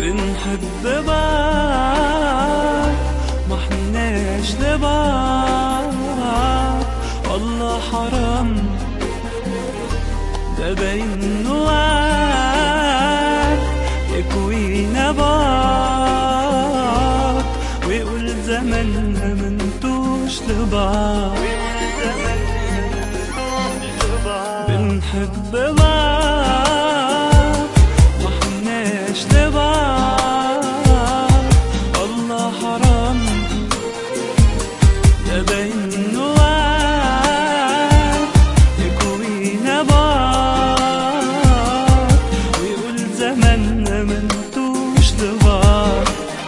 بنحب بعض ما احناش لبعض الله حرام ده باين وعد يكوينا بعض ويقول زماننا منتوش لبعض بنحب بعض ما احناش لبعض الله حرام ده باين وعد يكوينا بعض ويقول زماننا منتوش لبعض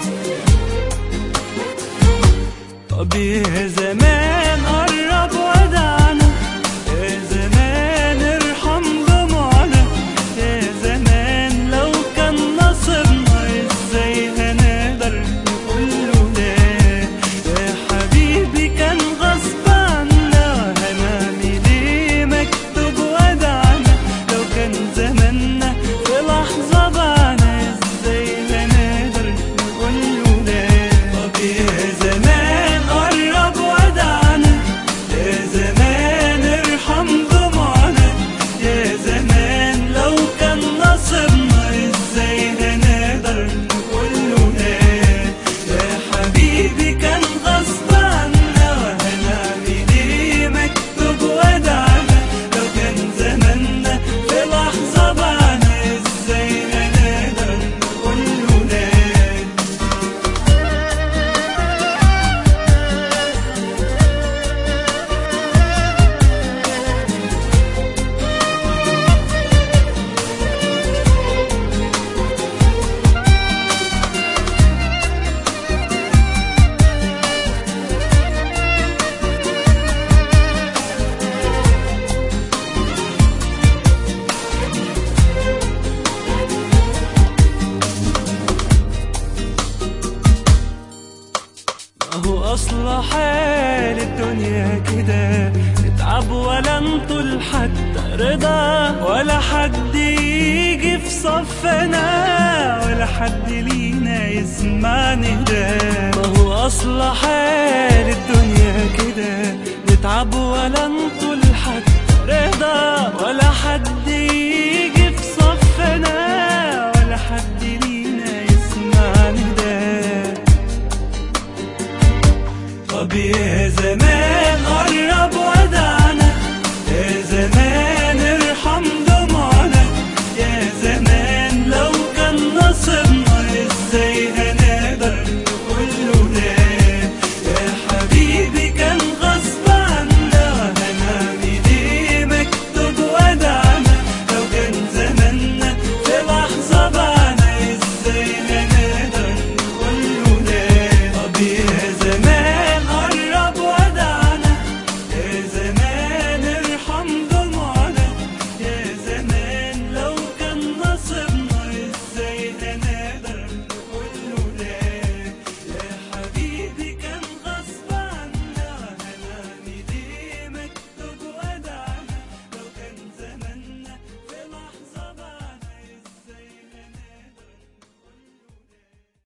طب يا زمان قرب ودعنا يا زمان ارحم دموعنا يا زمان لو كان نصيبنا ازاي هنقدر نقول له لا يا حبيبي كان غصب عنا هنعمل ايه مكتوب ودعنا لو كان زماننا في لحظة بعنا ازاي هنقدر نقول له لا طب يا زمان قرب ودعنا يا زمان ارحم دموعنا يا زمان لو كان نصيبنا ازاي هنقدر نقول له لا يا حبيبي كان غصب عنا وهنعمل ايه مكتوب ودعنا لو كان زماننا في لحظة بعنا ازاي هنقدر نقول له لا هو أصل حال الدنيا كده نتعب ولا نطول حتى رضا ولا حد يجي في صفنا ولا حد لينا يسمع نداء ما هو أصل حال الدنيا كده نتعب ولا نطول